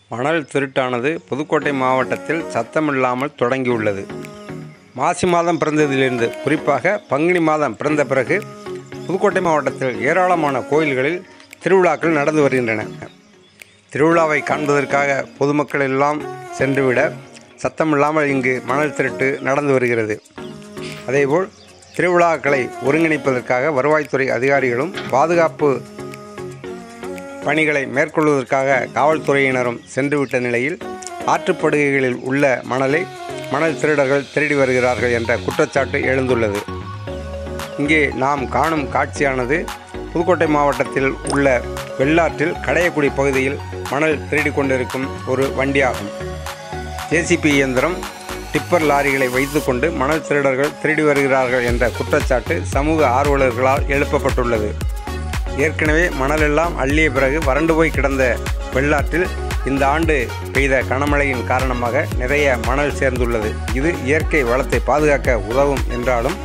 மணல் திருட்டானது புதுக்கோட்டை மாவட்டத்தில் சத்தமில்லாமல் தொடங்கியுள்ளது மாசி மாதம் பிறந்ததிலிருந்து குறிப்பாக பங்குனி மாதம் பிறந்த பிறகு புதுக்கோட்டை மாவட்டத்தில் ஏராளமான கோயில்களில் திருவிழாக்கள் நடந்து வருகின்றன திருவிழாவை காண்பதற்காக பொதுமக்கள் எல்லாம் சென்றுவிட சத்தமில்லாமல் இங்கு மணல் திருட்டு நடந்து வருகிறது அதேபோல் திருவிழாக்களை ஒருங்கிணைப்பதற்காக வருவாய்த்துறை அதிகாரிகளும் பாதுகாப்பு பணிகளை மேற்கொள்வதற்காக காவல்துறையினரும் சென்றுவிட்ட நிலையில் ஆற்றுப்படுகைகளில் உள்ள மணலை மணல் திருடர்கள் திருடி வருகிறார்கள் என்ற குற்றச்சாட்டு எழுந்துள்ளது இங்கே நாம் காணும் காட்சியானது புதுக்கோட்டை மாவட்டத்தில் உள்ள வெள்ளாற்றில் கடையக்குடி பகுதியில் மணல் திருடி கொண்டிருக்கும் ஒரு வண்டியாகும் ஜேசிபி இயந்திரம் டிப்பர் லாரிகளை வைத்துக்கொண்டு மணல் திருடர்கள் திருடி வருகிறார்கள் என்ற குற்றச்சாட்டு சமூக ஆர்வலர்களால் எழுப்பப்பட்டுள்ளது ஏற்கனவே மணலெல்லாம் அள்ளிய பிறகு வறண்டு போய் கிடந்த வெள்ளாற்றில் இந்த ஆண்டு பெய்த கனமழையின் காரணமாக நிறைய மணல் சேர்ந்துள்ளது இது இயற்கை வளத்தை பாதுகாக்க உதவும் என்றாலும்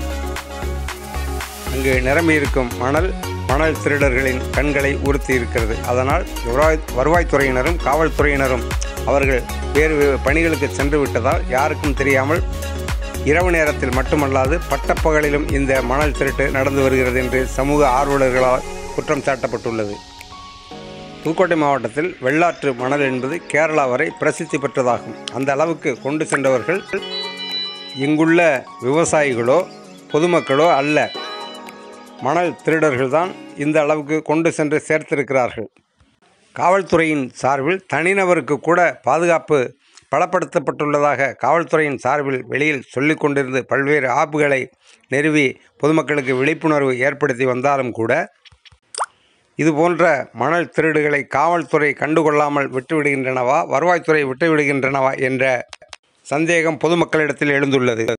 அங்கு நிரம்பியிருக்கும் மணல் மணல் திருடர்களின் கண்களை உறுத்தி இருக்கிறது அதனால் வருவாய் வருவாய்த்துறையினரும் காவல்துறையினரும் அவர்கள் வேறு வேறு பணிகளுக்கு சென்று விட்டதால் யாருக்கும் தெரியாமல் இரவு நேரத்தில் மட்டுமல்லாது பட்டப்பகலிலும் இந்த மணல் திருட்டு நடந்து வருகிறது என்று சமூக ஆர்வலர்களால் குற்றம் சாட்டப்பட்டுள்ளது புதுக்கோட்டை மாவட்டத்தில் வெள்ளாற்று மணல் என்பது கேரளா வரை பிரசித்தி பெற்றதாகும் அந்த அளவுக்கு கொண்டு சென்றவர்கள் இங்குள்ள விவசாயிகளோ பொதுமக்களோ அல்ல மணல் திருடர்கள்தான் இந்த அளவுக்கு கொண்டு சென்று சேர்த்திருக்கிறார்கள் காவல்துறையின் சார்பில் தனிநபருக்கு கூட பாதுகாப்பு பலப்படுத்தப்பட்டுள்ளதாக காவல்துறையின் சார்பில் வெளியில் சொல்லிக் கொண்டிருந்து பல்வேறு ஆப்புகளை நிறுவி பொதுமக்களுக்கு விழிப்புணர்வு ஏற்படுத்தி வந்தாலும் கூட இது போன்ற மணல் திருடுகளை காவல்துறை கண்டுகொள்ளாமல் விட்டுவிடுகின்றனவா வருவாய்த்துறை விட்டுவிடுகின்றனவா என்ற சந்தேகம் பொதுமக்களிடத்தில் எழுந்துள்ளது